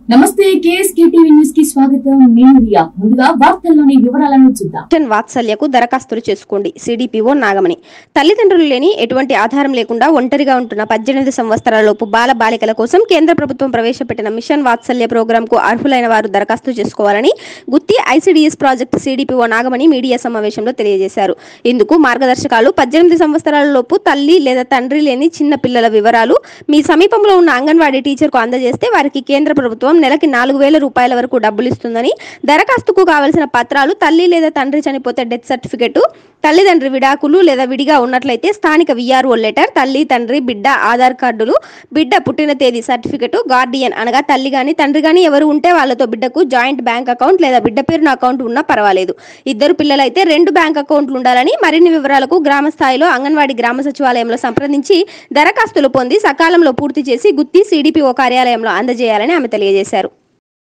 నమస్తే KSK TV news కి స్వాగతం నేను రియా ముందుగా వార్తల్లోని వివరాలను చూద్దాం పెన్షన్ వాత్సల్యకు దరఖాస్తులు చేసుకోండి సిడిపిఓ నాగమణి తల్లిదండ్రులు లేని ఎటువంటి ఆధారం లేకుండా ఒంటరిగా ఉంటున్న పద్దెనిమిది సంవత్సరాలలోపు బాల బాలికల కోసం కేంద్ర ప్రభుత్వం ప్రవేశపెట్టిన మిషన్ వాత్సల్య ప్రోగ్రాంకు అర్హులైన వారు దరఖాస్తు చేసుకోవాలని Gutti ICDS project CDPO Nagamani media సమావేశంలో తెలియజేశారు ఇందుకు మార్గదర్శకాలు పద్దెనిమిది సంవత్సరాలలోపు తల్లి లేదా తండ్రి లేని చిన్న పిల్లల వివరాలు మీ సమీపంలో ఉన్న అంగన్వాడీ టీచర్కు అందజేస్తే వారికి కేంద్ర ప్రభుత్వం నెలకి నాలుగు వేల రూపాయల వరకు డబ్బులు ఇస్తుందని దరఖాస్తుకు కావలసిన పత్రాలు తల్లి లేదా తండ్రి చనిపోతే డెత్ సర్టిఫికెట్ తల్లిదండ్రి విడాకులు లేదా విడిగా ఉన్నట్లయితే స్థానిక విఆర్ఓ లెటర్ తల్లి తండ్రి బిడ్డ ఆధార్ కార్డులు బిడ్డ పుట్టిన తేదీ సర్టిఫికెట్ గార్డియన్ అనగా తల్లి గాని తండ్రి గాని ఎవరు ఉంటే వాళ్ళతో బిడ్డకు జాయింట్ బ్యాంక్ అకౌంట్ లేదా బిడ్డ పేరున అకౌంట్ ఉన్నా పర్వాలేదు ఇద్దరు పిల్లలైతే రెండు బ్యాంక్ అకౌంట్లు ఉండాలని మరిన్ని వివరాలకు గ్రామ స్థాయిలో అంగన్వాడీ గ్రామ సచివాలయంలో సంప్రదించి దరఖాస్తులు పొంది సకాలంలో పూర్తి చేసి గుత్తి సిడిపిఓ కార్యాలయంలో అందజేయాలని ఆమె తెలియజేశారు